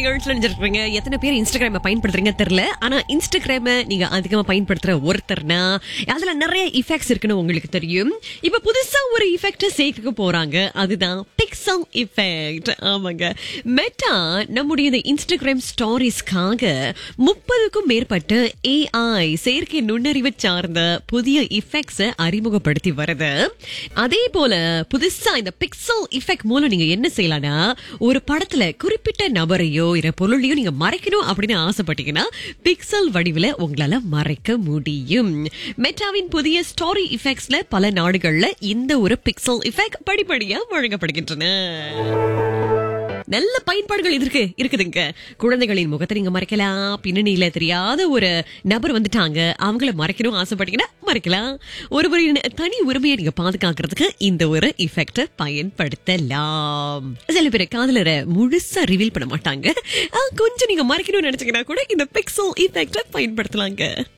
நிகழ்ச்சியில் நினைச்சிருக்கீங்க எத்தனை பேர் இன்ஸ்டாகிராம பயன்படுத்துறீங்க தெரியல ஆனா இன்ஸ்டாகிராம நீங்க அதிகமா பயன்படுத்துற ஒருத்தர்னா அதுல நிறைய இஃபெக்ட்ஸ் இருக்குன்னு உங்களுக்கு தெரியும் இப்ப புதுசா ஒரு இஃபெக்ட் சேர்க்க போறாங்க அதுதான் பிக்சல் இஃபெக்ட் ஆமாங்க மெட்டா நம்முடைய இந்த இன்ஸ்டாகிராம் ஸ்டோரிஸ்க்காக முப்பதுக்கும் மேற்பட்ட ஏஐ செயற்கை நுண்ணறிவு சார்ந்த புதிய இஃபெக்ட்ஸை அறிமுகப்படுத்தி வருது அதே போல புதுசா இந்த பிக்சல் இஃபெக்ட் மூலம் நீங்க என்ன செய்யலாம்னா ஒரு படத்துல குறிப்பிட்ட நபரையோ இல்ல பொருளையோ நீங்க மறைக்கணும் அப்படின்னு ஆசைப்பட்டீங்கன்னா பிக்சல் வடிவில உங்களால மறைக்க முடியும் மெட்டாவின் புதிய ஸ்டோரி இஃபெக்ட்ஸ்ல பல நாடுகள்ல இந்த ஒரு பிக்சல் இஃபெக்ட் படிப்படியா வழங்கப்படுகின்றன நல்ல பயன்பாடுகள் இதற்கு இருக்குதுங்க குழந்தைகளின் முகத்தை நீங்க மறைக்கலாம் பின்னணியில தெரியாத ஒரு நபர் வந்துட்டாங்க அவங்கள மறைக்கணும் ஆசைப்பட்டீங்கன்னா மறைக்கலாம் ஒருவரின் தனி உரிமையை நீங்க பாதுகாக்கிறதுக்கு இந்த ஒரு இஃபெக்ட பயன்படுத்தலாம் சில பேர் காதலரை முழுசா ரிவீல் பண்ண மாட்டாங்க ஆ, கொஞ்சம் நீங்க மறைக்கணும்னு நினைச்சீங்கன்னா கூட இந்த பிக்சல் இஃபெக்ட பயன்படுத்தலாங்க